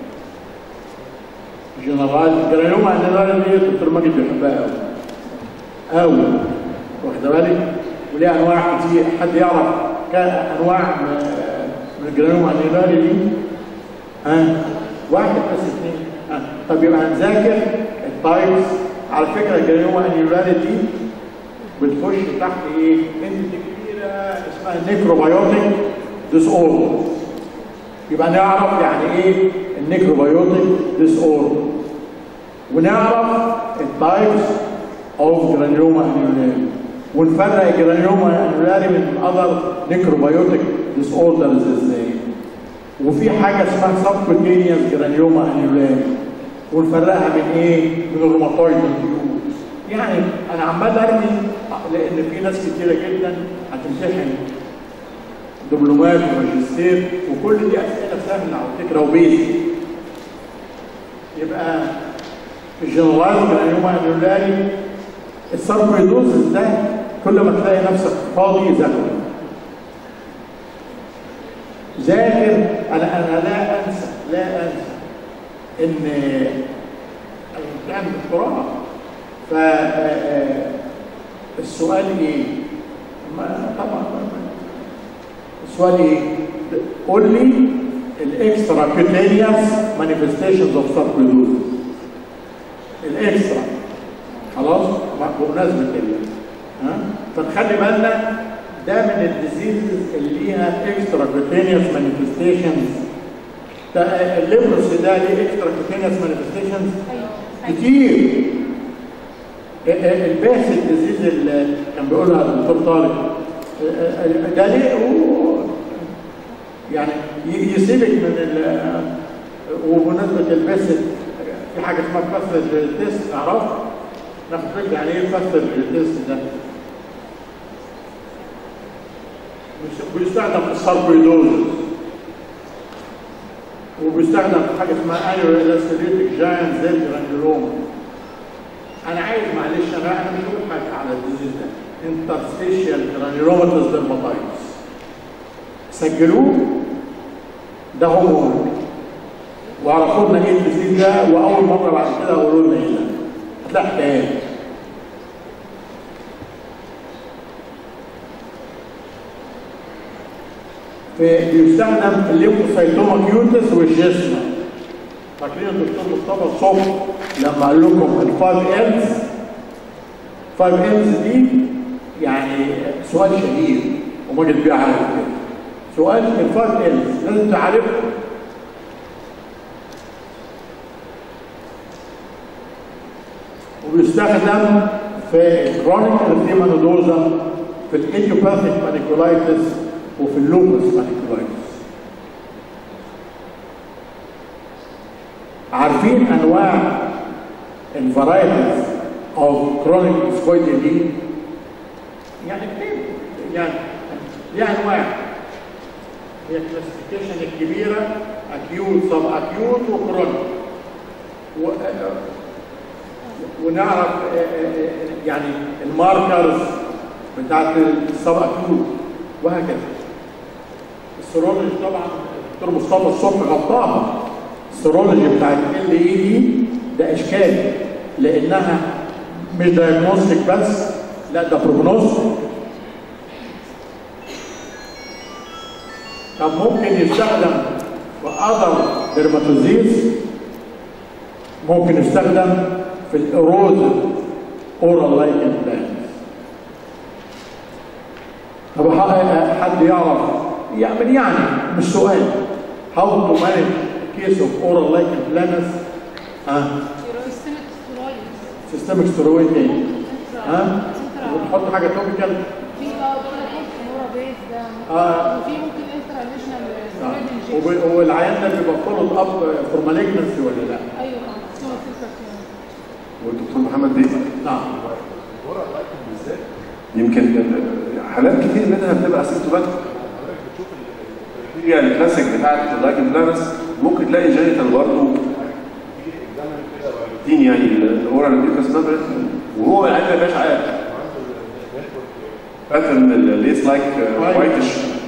جنرالايز جرانيوما انيولاري دي الدكتور ماجد بيحبها قوي قوي واخد بالك وليها انواع كتير حد يعرف كان انواع من- من الجرانيوما انيولاري دي ها واحد بس اثنين ها طب يبقى هنذاكر التايبس على فكره الجرانيوما انيولاري دي بتخش تحت ايه؟ انت كبيره اسمها نيكروبيوتيك ديس اوردر يبقى نعرف يعني ايه النيكروبيوتيك ديس اوردر ونعرف التايبس اوف جرانيوما انيولاري ونفرق الجرانيوما انيولاري من اذر نيكروبيوتيك ديس اوردرز ازاي وفي حاجه اسمها سبكوتينيوس جرانيوما انيولاري ونفرقها من ايه؟ من الروماتويد ديوز يعني انا عمال ارمي لان في ناس كتيره جدا هتمتحن دبلومات وماجستير وكل دي اسئله سهله على فكره وبيزي يبقى الجنرالايز جرانيوما انيولاري الساركويدوزس ده كل ما تلاقي نفسك فاضي ذاكر ذاكر انا انا لا انسى لا انسى ان الامتحان دكتوراه ف السؤال ايه؟ ما طبعا ما- السؤال ايه؟ قول لي الاكسترا كوتينيوس مانيفستيشنز اوف ساركويدوزس الاكسترا خلاص بمناسبه ال ها فنخلي بالنا ده من الديزيزز اللي ليها اكسترا كوتينيوس مانيفستيشنز ده الليبروس ده ليه اكسترا كوتينيوس مانيفستيشنز ايوه أيوة. كتير الباس الديزيز اللي كان بيقولها الدكتور طارق ده ليه هو- يعني ي- يسيبك من ال وبمناسبه الباس في حاجه اسمها كاستر تيست تعرفها ناخد فكره يعني ايه كاستر تيست ده بيس- بيستخدم في الساركويدوزس وبيستخدم في حاجه اسمها انيو الاستريتك جاينت زي الجرانيولوما انا عايز معلش انا انا مش هقول حاجه على الديزيز ده انترستيشيال جرانيولوماتوس ديرماتايتس سجلوه ده هو واعرفوا لنا ايه الديزيز ده واول مره بعد كده قولوا لنا ايه ده هتلاقي حكايات في بيستخدم الليمفوسايتوما كيوتس والجسم فاكرين الدكتور مصطفى الصبح لما قال لكم الفايف إلز فايف إلز دي يعني سؤال شهير وماجد بيه عارف كده سؤال الفايف إلز لازم تعرفه وبيستخدم في الكرونيك ارثيما نودوزا في الايديوباثيك مانيكولايتس وفي اللوبس مانيكولايتس عارفين انواع الفرايتيز اوف كرونيك سكويد دي يعني كتير يعني ليها انواع هي الكلاسيفيكيشن الكبيره اكيوت سب اكيوت وكرونيك و... ونعرف آه، آه، آه، يعني الماركرز بتاعت السب اكيوت وهكذا السيرولوجي طبعا الدكتور مصطفى الصبح غطاها السيرولوجي بتاعت ال اي دي ده اشكال لانها مش دايجنوستيك بس لا ده بروجنوستيك طب ممكن يستخدم في اذر ديرماتوزيز ممكن يستخدم في الايروزن اورال لايك بلانز طب ح- حد يعرف يعمل يعني مش سؤال how to manage case of oral lichen planus ها سيستمك سترويد سيستمك ستيرويد ايه ها وتحط حاجه توبيكال في اه في نورا بيز ده آه. وفي ممكن انترناشونال آه. سترويد وب- انجكشن والعيان ده بيبقى فولد اب فور مالجنسي ولا لا؟ ايوه اه اسمه سيستر والدكتور محمد بيه نعم الورق الاكل بالذات يمكن حالات كتير منها بتبقى سيمتوماتيك حضرتك بتشوف ال- هي الكلاسيك بتاعت اللايكن بلانس ممكن تلاقي جينيتال برضه في اكزامن كده وبعد دين يعني الاورال ميوكس ممبرين وهو العيان ما يبقاش عارف عنده النتورك باترن الليس لايك وايتش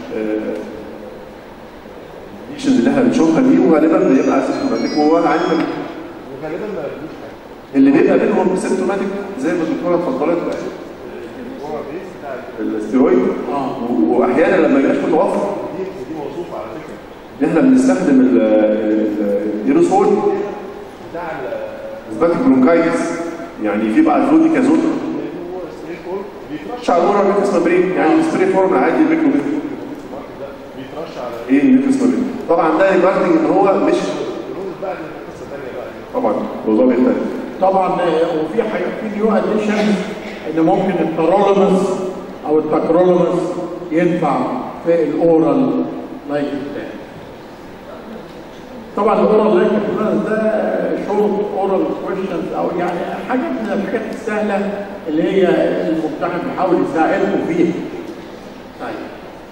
الديشن اللي احنا بنشوفها دي وغالبا بيبقى سيمتوماتيك وهو العيان ما- وغالبا ما بيجوش حاجه اللي بيبقى بينهم سيمتوماتيك زي ما الدكتوره اتفضلت الورق بيس بتاع ال- الاستيرويد اه و- واحيانا لما يبقاش متوفر دي دي موصوفه على فكره ان احنا بنستخدم ال- ال- الايروسول بتاع ال- اثبات برونكايتس يعني في بقى فلوديكازون اللي هو ستريت فور بيترش مش على الاورال ميوكس ممبرين يعني السبري فورم العادي الميكرو ده بيترش على ايه الميوكس ممبرين طبعا ده ريجاردنج ان هو مش الروز بقى دي قصه ثانيه بقى طبعا الموضوع بيختلف طبعا آه، وفي حاجه في نيو اديشن ان ممكن الترولومس او التاكرولومس ينفع في الاورال لايك بلان طبعا الاورال لايك بلان ده شورت اورال كويشنز او يعني حاجه من الحاجات السهله اللي هي الممتحن بيحاول يساعدكم فيها طيب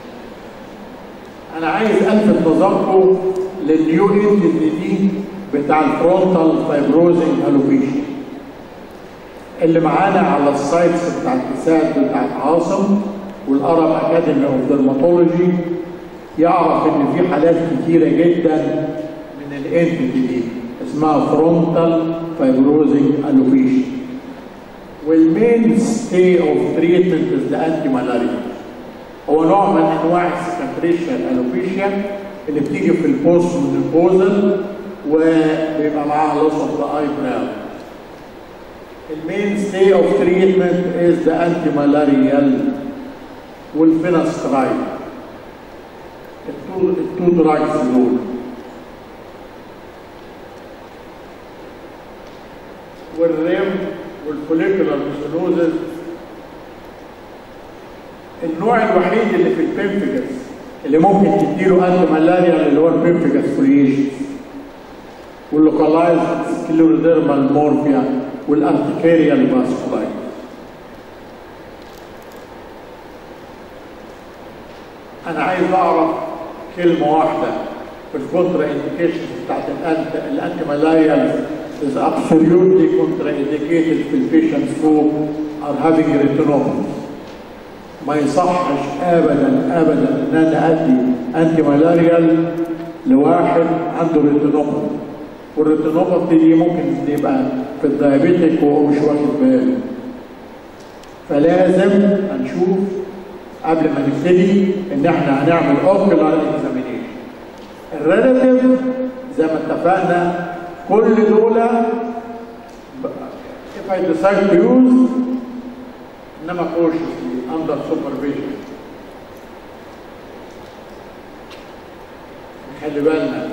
انا عايز الفت نظركم للنيو انتيتي دي بتاع الفرونتال فايبروزنج الوبيشن اللي معانا على السايتس بتاع الكساد بتاع عاصم والارب اكاديمي اوف ديرماتولوجي يعرف ان في حالات كتيره جدا من الانتيتي دي اسمها فرونتال فايبروزنج الوبيشن والمين ستي اوف تريتمنت از انتي مالاريا هو نوع من انواع السكنتريشن الوبيشيا اللي بتيجي في البوست مينوبوزل وبيبقى معاها لوس اوف ذا اي براو المين ستي اوف تريتمنت از ذا انتي مالاريال والفيناسترايد التو التو دراجز دول والريم والفوليكولار ميزونوزس النوع الوحيد اللي في البيمفيجس اللي ممكن تديله انتي ملاريا اللي هو البيمفيجس فوليشن واللوكالايز سكليروديرمال مورفيا والارتكاريال فاسكولايت انا عايز اعرف كلمه واحده في الكونترا انديكيشن بتاعت الانت الانتي مالاريا is absolutely contraindicated في البيشنتس who are having retinopathy ما يصحش ابدا ابدا ان انا ادي انتي مالاريال لواحد عنده ريتينوباثي والريتينوباثي دي ممكن يبقى في الدايابيتيك وهو مش واخد باله فلازم هنشوف قبل ما نبتدي ان احنا هنعمل اوكيولار اكزامينيشن الريلاتيف زي ما اتفقنا كل دول if I decide to use انما cautiously under supervision خلي بالنا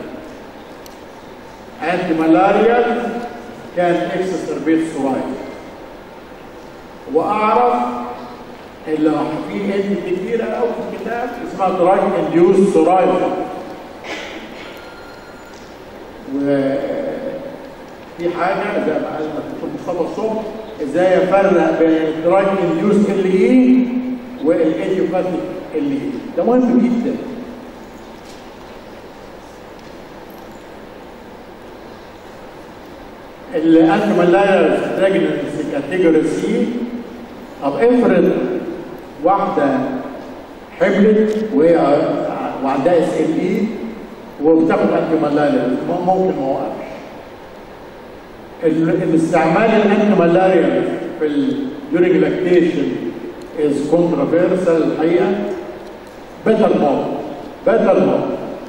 انتي مالاريال كان اكسسربيت سورايد واعرف اللي في انت كتيره قوي في الكتاب اسمها دراج انديوس سورايد وفي حاجه زي ما قال الدكتور مصطفى الصبح ازاي افرق بين الدراج انديوس ال اي والايديوباثيك ال اي ده مهم جدا الانتي مالايا بريجننسي كاتيجوري سي طب افرض واحده حملت وهي وعندها اس ال اي وبتاخد انتي مالايا ممكن ما اوقفش ال- الاستعمال الانتي مالاريا في during lactation is controversial الحقيقه better not better not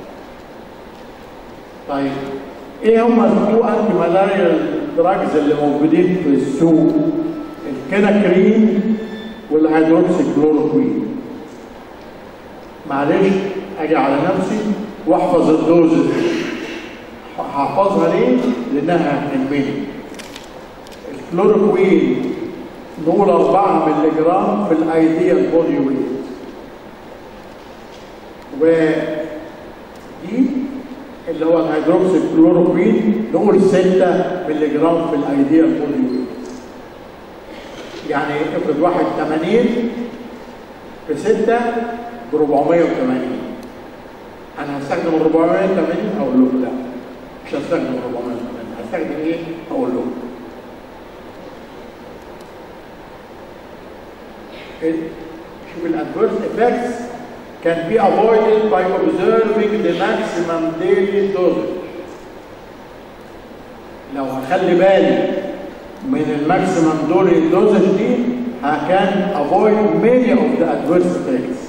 طيب ايه هم التو انتي مالاريا دراجز اللي موجودين في السوق الكيناكرين والهيدروكسي كلوروكوين معلش اجي على نفسي واحفظ الدوز هحفظها ليه؟ لانها هتهمني الكلوروكوين نقول 4 مللي جرام في الايديال بودي ويت ودي اللي هو الهيدروكسي كلوروكوين نقول 6 مللي جرام في الايديال بودي ويت يعني افرض واحد 80 في 6 ب 480 انا هستخدم ال 480 اقول له لا مش هستخدم ال 480 هستخدم ايه؟ اقول له شوف الادفيرس افكتس can be avoided by observing the maximum daily dosage لو هخلي بالي من الماكسيمم دوري دوزج دي I can avoid many of the adverse effects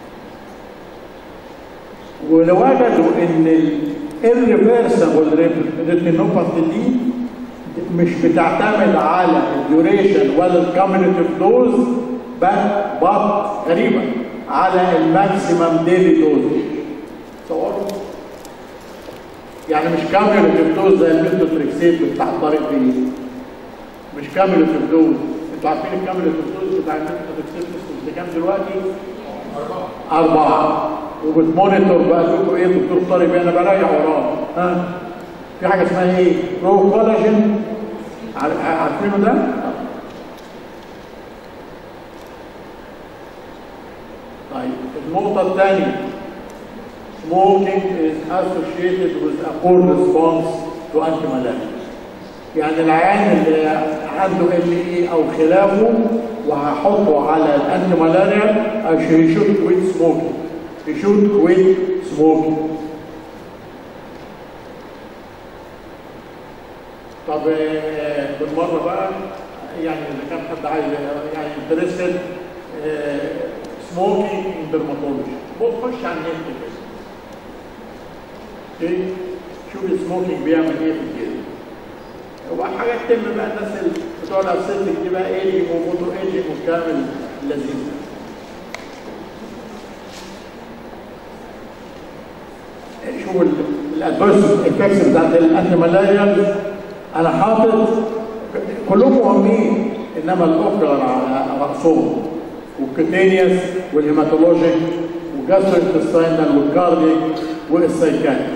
ولو وجدوا ان الريفرسبل ريتينوباثي دي مش بتعتمد على الديوريشن ولا الكوميونيتيف دوز بط غريبه على الماكسيمم ديلي دوز تصوروا يعني مش كوميونيتيف دوز زي الميثوتريكسيت بتاع الطريق دي مش كوميونيتيف دوز انتوا عارفين الكوميونيتيف دوز بتاع الميثوتريكسيت اسمه كام دلوقتي؟ أربعة أربعة وبتمونيتور بقى تقولوا ايه دكتور طارق انا براجع وراه ها في حاجه اسمها ايه؟ برو كولاجين عارفينه ده؟ طيب النقطة الثانية smoking is associated with a poor response to anti-malaria يعني العيان اللي عنده ال اي او خلافه وهحطه على الانتي مالاريا عشان يشوف كويت سموكينج يشوف كويت سموكينج طب آه، بالمره بقى يعني اذا كان حد عايز يعني انترستد سموكينج ان ديرماتولوجي خش على النت كده اوكي شوف السموكينج بيعمل ايه في الجسم وحاجات تم بقى الناس اللي بتوع الاسيتك دي بقى ايجنج وموتور ايجنج والكلام اللذيذ ده شوف الادفيرس افكتس بتاعت الانتي مالاريا انا حاطط كلهم مهمين انما الاوكلر على راسهم والكوتينيوس والهيماتولوجيك والجاسترو انتستينال والكارديك والسايكاتري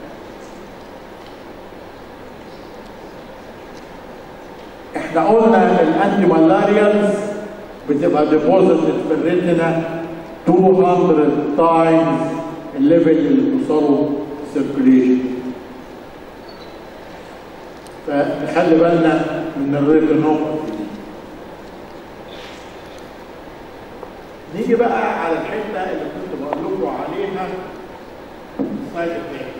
احنا قلنا الانتي مالاريالز بتبقى ديبوزيتد في الريتنا 200 تايمز الليفل اللي بيوصلوا سيركوليشن فنخلي بالنا من الريتينوباثي دي نيجي بقى على الحته اللي كنت بقول لكم عليها السايد افكت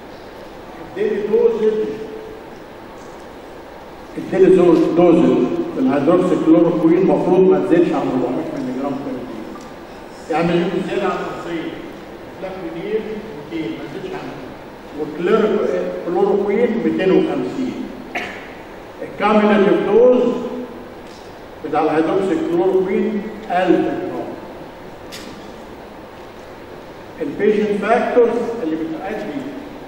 اديني دوزج اديني دوزج في الهيدروكسي كلوروكوين المفروض ما تزيدش عن 400 مللي جرام في الدقيقة. يعني مش زيادة عن 50 فلاكوينيل 200 ما تزيدش عن والكلوروكوين 250 الكامينال دوز بتاع الهيدروكسي كلوروكوين 1000 جرام البيشنت فاكتورز اللي بتؤدي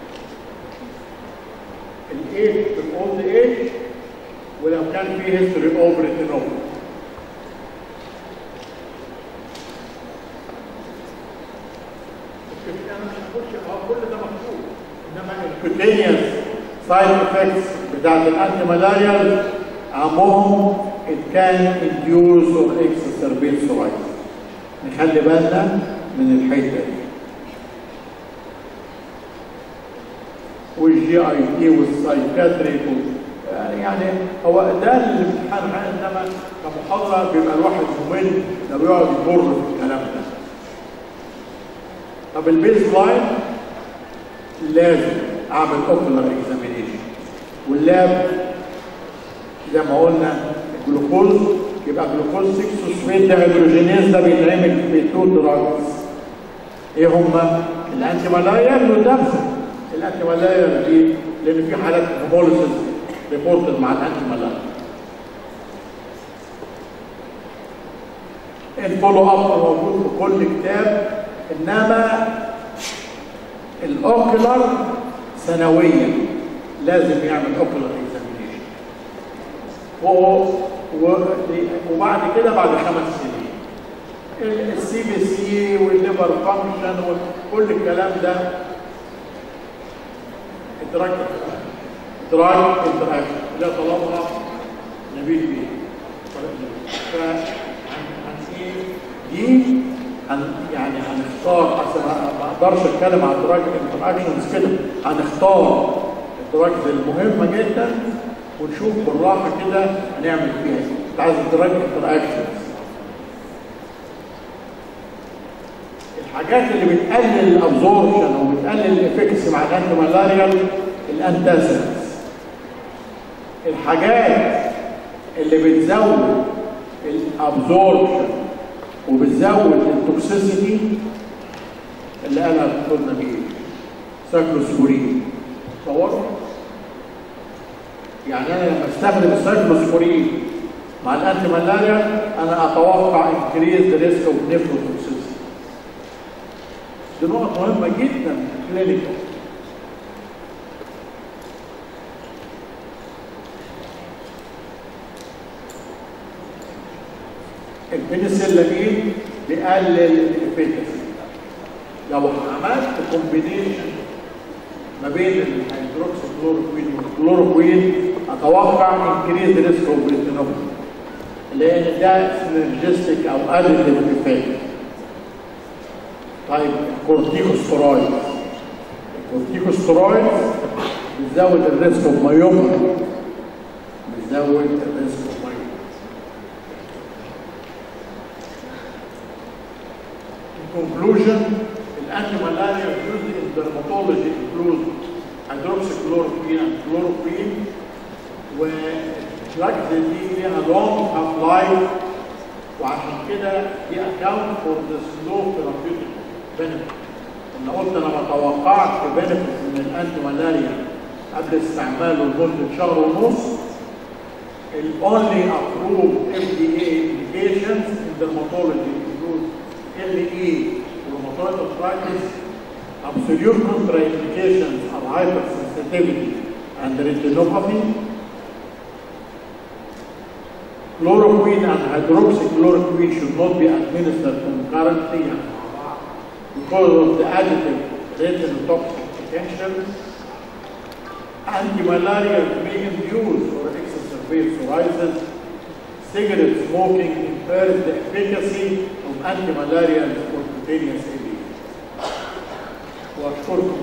الايج في الاولد ايج ولو كان في هيستوري اوف ريتينوباثي انا مش هخش اه كل ده مكتوب انما الكوتينيوس سايد افكتس بتاعت الانتي مالاريال عمهم it can induce or exacerbate psoriasis نخلي بالنا من الحته دي والجي اي تي والسايكاتريك يعني هو ده الامتحان انما كمحاضره بيبقى الواحد ممل لو يقعد يمر في الكلام ده طب البيز لاين لازم اعمل اوكولار اكزامينيشن واللاب زي ما قلنا الجلوكوز يبقى جلوكوز 6 فوسفيت دهيدروجينيز ده بيتعمل في تو دراجز ايه هما؟ الانتي مالاير والدابسن الانتي مالاير دي لان في حالات هيموليسيس ريبورتد مع الانتي مالاير الفولو اب موجود في كل كتاب انما الاوكلر سنويا لازم يعمل اوكلر اكزامينيشن وبعد كده بعد خمس سنين السي بي سي والليفر فانكشن وكل الكلام ده ادراك ادراك انتراكشن لا طلبها نبيل بيه ف دي هن يعني هنختار اصل ما اقدرش اتكلم عن ادراك انتراكشنز كده هنختار الدراجز المهمه جدا ونشوف بالراحه كده هنعمل فيها ايه انت عايز ادراك انتراكشنز الحاجات اللي بتقلل الابزوربشن وبتقلل الافكس مع الانتي مالاريال الانتاسيدز الحاجات اللي بتزود الابزوربشن وبتزود التوكسيسيتي اللي قالها الدكتور نبيل سايكلوسبورين تصوروا يعني انا لما استخدم السايكلوسبورين مع الانتي مالاريا انا اتوقع انكريز ريسك اوف نيفروتوكسيسيتي دي نقط مهمه جدا في الكلينيكال البنسلامين بيقلل الافكاسي لو عملت كومبينيشن ما بين الهيدروكسيكلوروكوين والكلوروكوين اتوقع انكريز ريسك اوف ريتينوباثي لان ده سينرجستيك او اديتيف افكت طيب كورتيكوسترويد الكورتيكوسترويد بتزود الريسك اوف مايوما بتزود الريسك اوف مايوما conclusion, الانتي-malaria used in dermatology include hydroxychloroquine and chloroquine والدراجز دي ليها long half life وعشان كده دي account for the slow therapeutic benefit. انا قلت انا ما توقعت benefit من الانتي-malaria قبل استعماله لمده شهر ونص ال only approved FDA indications in dermatology include LE rheumatoid arthritis, absolute contraindications are hypersensitivity and retinopathy, chloroquine and hydroxychloroquine should not be administered concurrently because of the additive retinotoxic potential. Anti-malarial may induce or exacerbate psoriasis. Cigarette smoking impairs the efficacy of anti-malarial or cutaneous agents. واشكركم